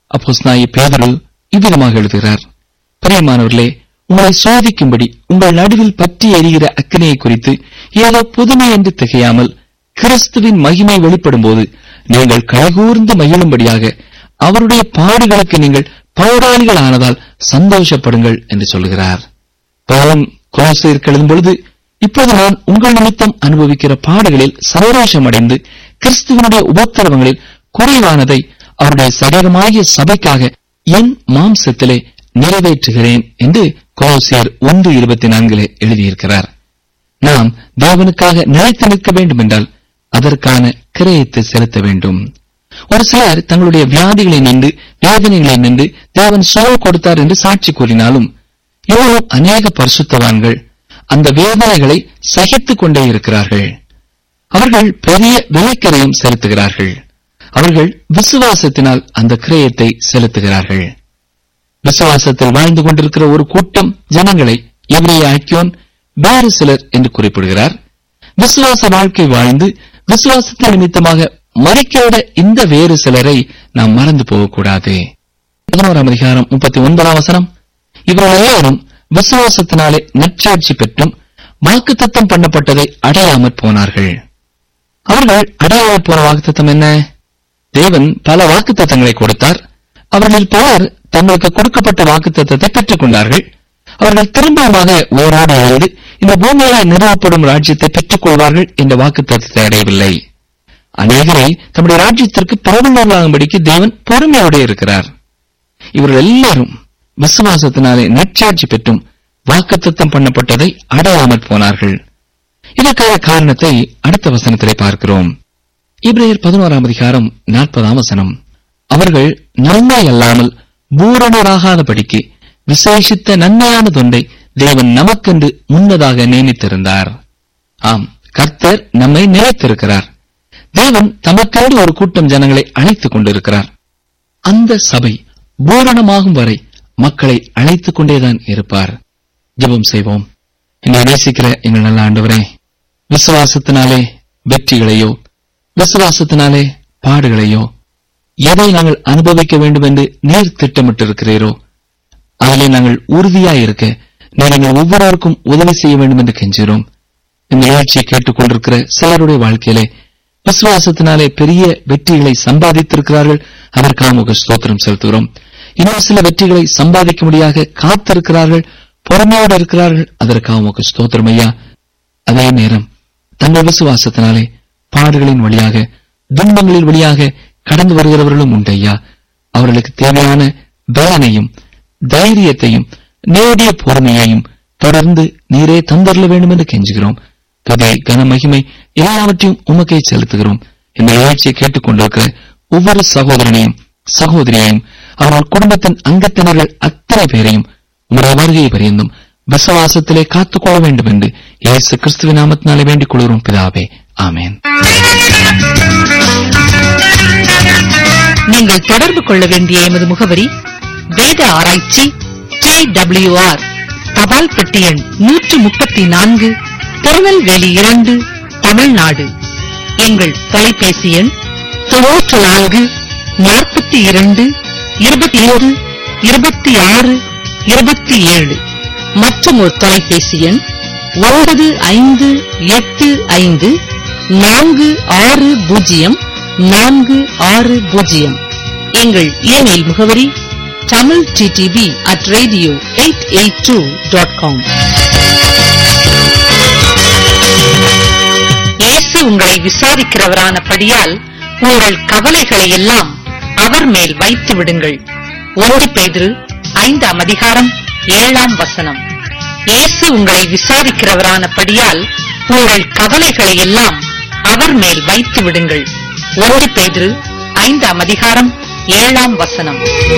அப்போஸ்தலனாகிய பேதுரு இவ்விதமாக எழுதுகிறார் பிரியமானவர்களே உங்களை சோதிக்கும்படி உங்கள் நடுவில் பற்றி எரிகிற அக்கினியை குறித்து ஏதோ புதுமை என்று திகையாமல் கிறிஸ்துவின் மகிமை வெளிப்படும்போது நீங்கள் கைகூர்ந்து மகிழும்படியாக அவருடைய பாடுகளுக்கு நீங்கள் பௌராளிகள் ஆனதால் சந்தோஷப்படுங்கள் என்று சொல்கிறார் பவுன் கொலோசியருக்கு எழுதும் பொழுது இப்போது நான் உங்கள் நிமித்தம் அனுபவிக்கிற பாடுகளில் சந்தோஷம் அடைந்து கிறிஸ்துவனுடைய உபத்திரவங்களில் குறைவானதை அவருடைய சரீரமாகிய சபைக்காக என் மாம்சத்திலே நிறைவேற்றுகிறேன் என்று கொலோசியர் ஒன்று இருபத்தி நான்கிலே எழுதியிருக்கிறார் நாம் தேவனுக்காக நிலைத்து நிற்க வேண்டும் என்றால் அதற்கான கிரயத்தை செலுத்த வேண்டும் ஒரு சிலர் தங்களுடைய வியாதிகளை நின்று வேதனைகளை நின்று தேவன் சுகம் கொடுத்தார் என்று சாட்சி கூறினாலும் இன்னும் அநேக பரிசுத்தவான்கள் அந்த வேதனைகளை சகித்துக் கொண்டே இருக்கிறார்கள் அவர்கள் பெரிய விலைக்கரையும் செலுத்துகிறார்கள் அவர்கள் விசுவாசத்தினால் அந்த கிரயத்தை செலுத்துகிறார்கள் விசுவாசத்தில் வாழ்ந்து கொண்டிருக்கிற ஒரு கூட்டம் ஜனங்களை எவரைய ஐக்கியோன் வேறு சிலர் என்று குறிப்பிடுகிறார் விசுவாச வாழ்க்கை வாழ்ந்து விசுவாசத்தின் நிமித்தமாக மறிக்கையோட இந்த வேறு சிலரை நாம் மறந்து போகக்கூடாது பதினோராம் அதிகாரம் முப்பத்தி ஒன்பதாம் வசனம் இவர்கள் எல்லாரும் விசுவாசத்தினாலே நற்சாட்சி பெற்றும் வாக்குத்தத்தம் பண்ணப்பட்டதை அடையாமற் போனார்கள் அவர்கள் அடையாமற் போன வாக்குத்தத்தம் என்ன தேவன் பல வாக்குத்தத்தங்களை கொடுத்தார் அவர்களில் பலர் தங்களுக்கு கொடுக்கப்பட்ட வாக்குத்தத்தத்தை பெற்றுக் கொண்டார்கள் அவர்கள் திரும்பமாக ஓராடு எழுந்து இந்த பூமியால் நிறுவப்படும் ராஜ்யத்தை பெற்றுக் கொள்வார்கள் என்ற வாக்குத்தத்தத்தை அடையவில்லை அநேகரை தம்முடைய ராஜ்யத்திற்கு பரவலாகும்படிக்கு தேவன் பொறுமையோடு இருக்கிறார் இவர்கள் எல்லாரும் விசுவாசத்தினாலே நற்சாட்சி பெற்றும் வாக்குத்தத்தம் பண்ணப்பட்டதை அடையாமற் போனார்கள் இதற்கான காரணத்தை அடுத்த வசனத்திலே பார்க்கிறோம் இப்ரேயர் பதினோராம் அதிகாரம் நாற்பதாம் வசனம் அவர்கள் நன்மை அல்லாமல் பூரணராகாதபடிக்கு விசேஷித்த நன்மையானதொன்றை தேவன் நமக்கென்று முன்னதாக நியமித்திருந்தார் ஆம் கர்த்தர் நம்மை நிலைத்திருக்கிறார் தேவன் தமக்கென்று ஒரு கூட்டம் ஜனங்களை அழைத்துக் கொண்டிருக்கிறார் அந்த சபை பூரணமாகும் வரை மக்களை அழைத்துக் கொண்டேதான் இருப்பார் ஜெபம் செய்வோம் என்னை நேசிக்கிற எங்கள் நல்ல ஆண்டவரே விசுவாசத்தினாலே வெற்றிகளையோ விசுவாசத்தினாலே பாடுகளையோ எதை நாங்கள் அனுபவிக்க வேண்டும் என்று நீர் திட்டமிட்டிருக்கிறீரோ அதிலே நாங்கள் உறுதியாயிருக்க நீர் எங்கள் ஒவ்வொருவருக்கும் உதவி செய்ய வேண்டும் என்று கெஞ்சுகிறோம் இந்த நிகழ்ச்சியை கேட்டுக்கொண்டிருக்கிற சிலருடைய வாழ்க்கையிலே விசுவாசத்தினாலே பெரிய வெற்றிகளை சம்பாதித்திருக்கிறார்கள் அதற்காக உங்க ஸ்தோத்திரம் செலுத்துகிறோம் இன்னும் சில வெற்றிகளை சம்பாதிக்க முடியாக காத்திருக்கிறார்கள் பொறுமையோடு இருக்கிறார்கள் அதற்காக உங்க ஸ்தோத்திரம் ஐயா அதே நேரம் தங்கள் விசுவாசத்தினாலே பாடுகளின் வழியாக துன்பங்களின் வழியாக கடந்து வருகிறவர்களும் உண்டு ஐயா அவர்களுக்கு தேவையான பலனையும் தைரியத்தையும் நேரடிய பொறுமையையும் தொடர்ந்து நீரே தந்தரல வேண்டும் என்று கெஞ்சுகிறோம் துதி கன மகிமை எல்லாவற்றையும் உமக்கே செலுத்துகிறோம் இந்த நிகழ்ச்சியை கேட்டுக்கொண்டிருக்கிற ஒவ்வொரு சகோதரனையும் சகோதரியையும் அவர்கள் குடும்பத்தின் அங்கத்தினர்கள் அத்தனை பேரையும் உங்களுடைய வருகையை பரியந்தும் விசுவாசத்திலே காத்துக்கொள்ள வேண்டும் என்று இயேசு கிறிஸ்துவின் நாமத்தினாலே வேண்டிக் கொள்கிறோம் பிதாவே ஆமென் நீங்கள் தொடர்பு கொள்ள வேண்டிய எமது முகவரி வேத ஆராய்ச்சி டி டபிள்யூ ஆர் தபால் பெட்டி எண் நூற்று முப்பத்தி நான்கு திருநெல்வேலி இரண்டு தமிழ்நாடு எங்கள் தொலைபேசி எண் தொன்னூற்று நான்கு நாற்பத்தி இரண்டு இருபத்தி ஏழு இருபத்தி ஆறு இருபத்தி ஏழு மற்றும் ஒரு தொலைபேசி எண் ஒன்பது ஐந்து எட்டு ஐந்து நான்கு ஆறு பூஜ்ஜியம் நான்கு ஆறு பூஜ்ஜியம் எங்கள் இமெயில் முகவரி Tamil TTV at radio eight eight two dot com இயேசு உங்களை விசாரிக்கிறவரானபடியால் உங்கள் கவலைகளை எல்லாம் அவர் மேல் வைத்து விடுங்கள் ஒன்று பேதுரு ஐந்தாம் அதிகாரம் ஏழாம் வசனம் இயேசு உங்களை விசாரிக்கிறவரானபடியால் உங்கள் கவலைகளை எல்லாம் அவர் மேல் வைத்து விடுங்கள் ஒன்று பேதுரு ஐந்தாம் அதிகாரம் ஏழாம் வசனம்